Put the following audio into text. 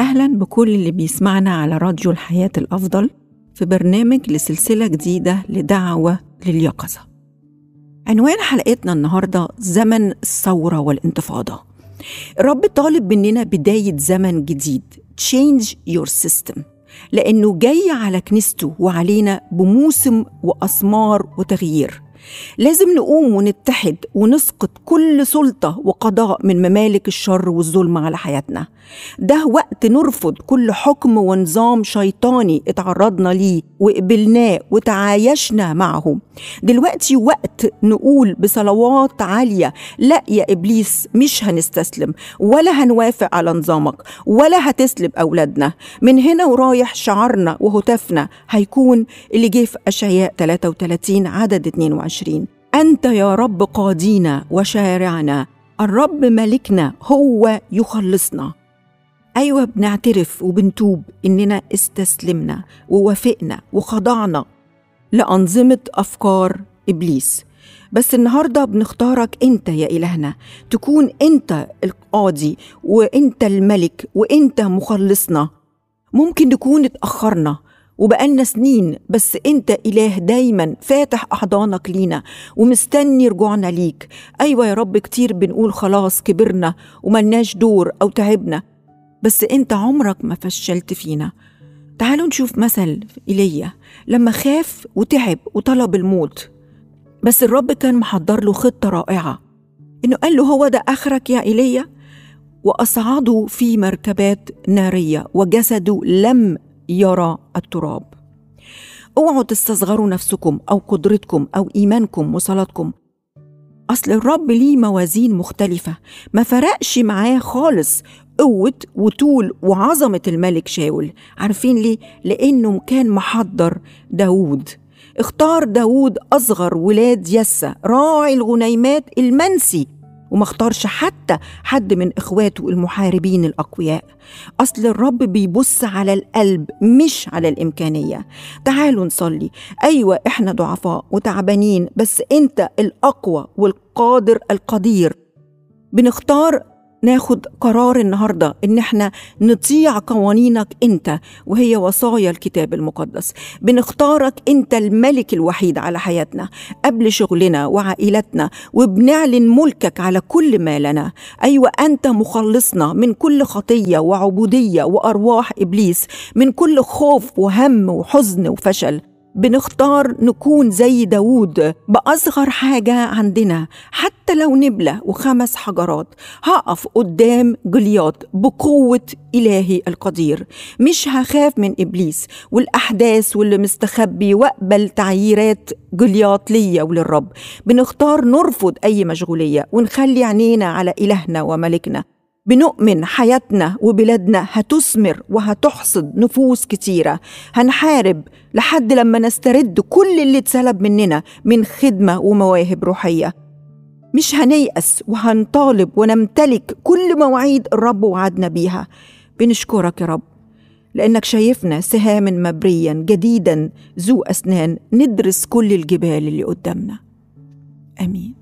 وسهلا بكل اللي بيسمعنا على راديو الحياة الأفضل في برنامج لسلسلة جديدة لدعوة لليقظة عنوان حلقتنا النهاردة زمن الثورة والانتفاضة الرب طالب مننا بداية زمن جديد change your system لأنه جاي على كنيسته وعلينا بموسم وأثمار وتغيير لازم نقوم ونتحد ونسقط كل سلطة وقضاء من ممالك الشر والظلم على حياتنا ده وقت نرفض كل حكم ونظام شيطاني اتعرضنا ليه وقبلناه وتعايشنا معه دلوقتي وقت نقول بصلوات عالية لا يا إبليس مش هنستسلم ولا هنوافق على نظامك ولا هتسلب أولادنا من هنا ورايح شعارنا وهتافنا هيكون اللي جه في أشعياء 33 عدد 22 أنت يا رب قاضينا وشارعنا الرب ملكنا هو يخلصنا أيوة بنعترف وبنتوب إننا استسلمنا ووافقنا وخضعنا لأنظمة أفكار إبليس بس النهاردة بنختارك أنت يا إلهنا تكون أنت القاضي وأنت الملك وأنت مخلصنا ممكن نكون اتأخرنا وبقالنا سنين بس انت اله دايما فاتح احضانك لينا ومستني رجوعنا ليك ايوه يا رب كتير بنقول خلاص كبرنا وملناش دور او تعبنا بس انت عمرك ما فشلت فينا تعالوا نشوف مثل ايليا لما خاف وتعب وطلب الموت بس الرب كان محضر له خطه رائعه انه قال له هو ده اخرك يا ايليا واصعده في مركبات ناريه وجسده لم يرى التراب اوعوا تستصغروا نفسكم او قدرتكم او ايمانكم وصلاتكم اصل الرب ليه موازين مختلفه ما فرقش معاه خالص قوة وطول وعظمة الملك شاول عارفين ليه؟ لأنه كان محضر داود اختار داود أصغر ولاد يسى راعي الغنيمات المنسي وما اختارش حتى حد من اخواته المحاربين الاقوياء اصل الرب بيبص على القلب مش على الامكانيه تعالوا نصلي ايوه احنا ضعفاء وتعبانين بس انت الاقوى والقادر القدير بنختار ناخد قرار النهارده ان احنا نطيع قوانينك انت وهي وصايا الكتاب المقدس بنختارك انت الملك الوحيد على حياتنا قبل شغلنا وعائلتنا وبنعلن ملكك على كل ما لنا ايوه انت مخلصنا من كل خطيه وعبوديه وارواح ابليس من كل خوف وهم وحزن وفشل بنختار نكون زي داوود بأصغر حاجة عندنا حتى لو نبلة وخمس حجرات هقف قدام جلياط بقوة إلهي القدير مش هخاف من إبليس والأحداث واللي مستخبي وأقبل تعييرات جلياط ليا وللرب بنختار نرفض أي مشغولية ونخلي عينينا على إلهنا وملكنا بنؤمن حياتنا وبلادنا هتثمر وهتحصد نفوس كتيرة هنحارب لحد لما نسترد كل اللي اتسلب مننا من خدمة ومواهب روحية مش هنيأس وهنطالب ونمتلك كل مواعيد الرب وعدنا بيها بنشكرك يا رب لأنك شايفنا سهاما مبريا جديدا ذو أسنان ندرس كل الجبال اللي قدامنا آمين